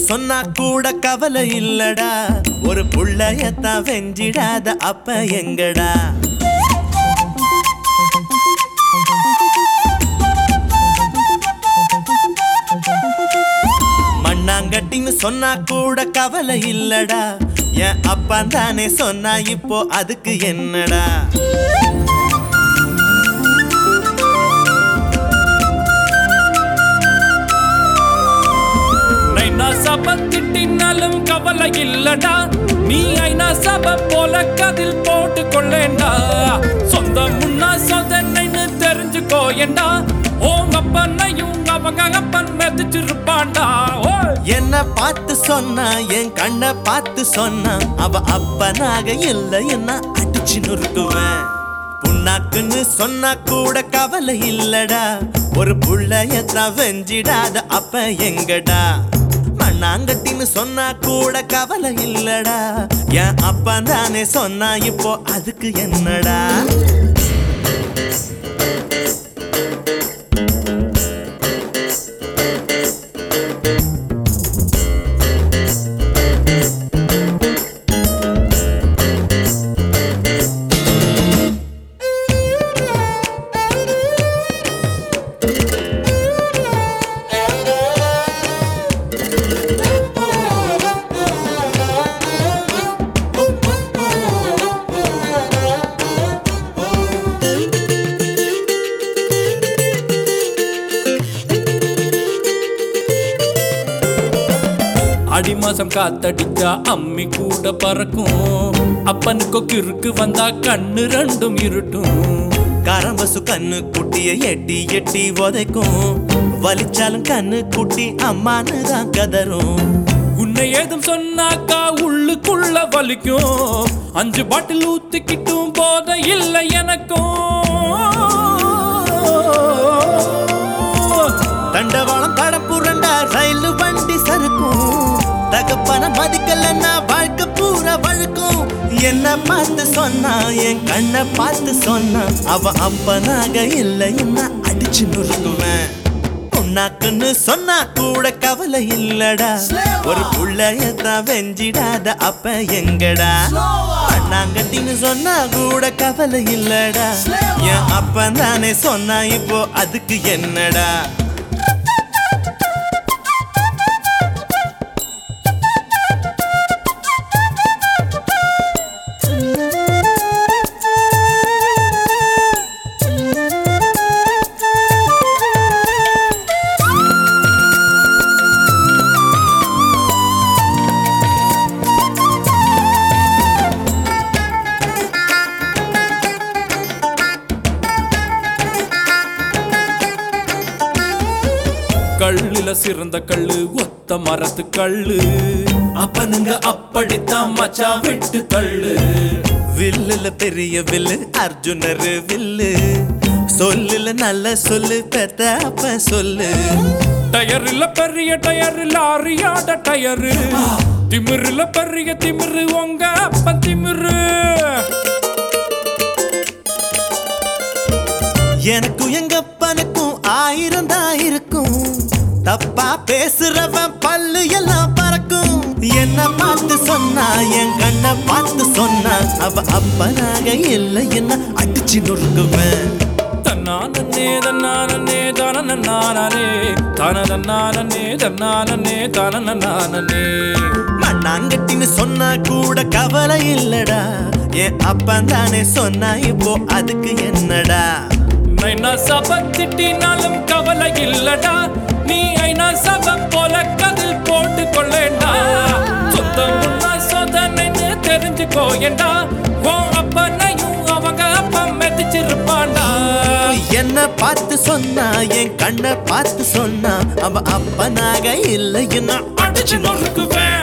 சொன்னா கூட கவலை இல்லடா ஒரு புள்ளையத்தான் வெஞ்சிடாத அப்ப எங்கடா மண்ணாங்கட்டின்னு சொன்னா கூட கவலை இல்லடா என் அப்பா தானே சொன்னா இப்போ அதுக்கு என்னடா நைனா சப திட்டினாலும் கவலை இல்லடா நீ ஐநா சப போல கதில் போட்டு கொள்ளேண்டா சொந்த முன்னா சொதனைன்னு தெரிஞ்சுக்கோயண்டா ஓங்க அப்பனையும் அவங்க அப்பன் மெதிச்சிருப்பான்டா ஓ என்ன பார்த்து சொன்னா என் கண்ணை பார்த்து சொன்னா அவ அப்பனாக இல்லை என்ன அடிச்சு நொறுக்குவேன் புண்ணாக்குன்னு சொன்னா கூட கவலை இல்லடா ஒரு புள்ளையத்தான் வெஞ்சிடாத அப்ப எங்கடா மண்ணாங்கட்டின்னு சொன்னா கூட கவலை இல்லடா என் அப்பா தானே சொன்னா இப்போ அதுக்கு என்னடா அடி மாசம் காத்தடிச்சா அம்மி கூட பறக்கும் அப்பனுக்கு கிறுக்கு வந்தா கண்ணு ரெண்டும் இருட்டும் கரம்பசு கண்ணு குட்டிய எட்டி எட்டி உதைக்கும் வலிச்சாலும் கண்ணு குட்டி அம்மான்னு தான் கதரும் உன்னை ஏதும் சொன்னாக்கா உள்ளுக்குள்ள வலிக்கும் அஞ்சு பாட்டில் ஊத்திக்கிட்டும் போத இல்லை எனக்கும் தண்டவாளம் தடம் புரண்டா ரயில் வண்டி சறுக்கும் தகப்பன மதிக்கலன்னா வாழ்க்கை பூரா வழுக்கும் என்ன பார்த்து சொன்னா என் கண்ணை பார்த்து சொன்னா அவ அப்பனாக இல்லை என்ன அடிச்சு நொறுக்குவேன் உன்னாக்குன்னு சொன்னா கூட கவலை இல்லடா ஒரு புள்ளையத்தான் வெஞ்சிடாத அப்ப எங்கடா அண்ணாங்கட்டின்னு சொன்னா கூட கவலை இல்லடா என் அப்பன் தானே சொன்னா இப்போ அதுக்கு என்னடா கல்லுல சிறந்த கல்லு ஒத்த மரத்து கல்லு அப்பனுங்க அப்படித்தான் மச்சான் விட்டு தள்ளு வில்லுல பெரிய வில்லு அர்ஜுனர் வில்லு சொல்லுல நல்ல சொல்லு பெத்த அப்ப சொல்லு டயர்ல பெரிய டயர் லாரியாட டயரு திமிருல பெரிய திமிரு உங்க அப்பன் திமிரு எனக்கும் எங்க அப்பனுக்கும் ஆயிரம் தான் இருக்கும் தப்பா பேசுறவன் பல்லு எல்லாம் பறக்கும் என்ன பார்த்து சொன்னா என் கண்ணை பார்த்து சொன்னா அவ அப்பனாக இல்லை என்ன அடிச்சு நொறுக்குவேன் தன்னானே தன்னானே தானே தானதன்னானே தன்னானே தானே மண்ணாங்கட்டின்னு சொன்னா கூட கவலை இல்லடா என் அப்பன் தானே சொன்னா இப்போ அதுக்கு என்னடா நைனா சப திட்டினாலும் கவலை இல்லடா நீ ஐநா சப போல கதில் போட்டு கொள்ளேண்டா சொந்தம் முன்னா சொதனைன்னு தெரிஞ்சுக்கோயண்டா ஓ அப்பனையும் அவங்க அப்பா மெதிச்சிருப்பான்டா என்ன பார்த்து சொன்னா என் கண்ணை பார்த்து சொன்னா அவ அப்பனாக இல்லை என்ன அடிச்சு நொறுக்குவேன்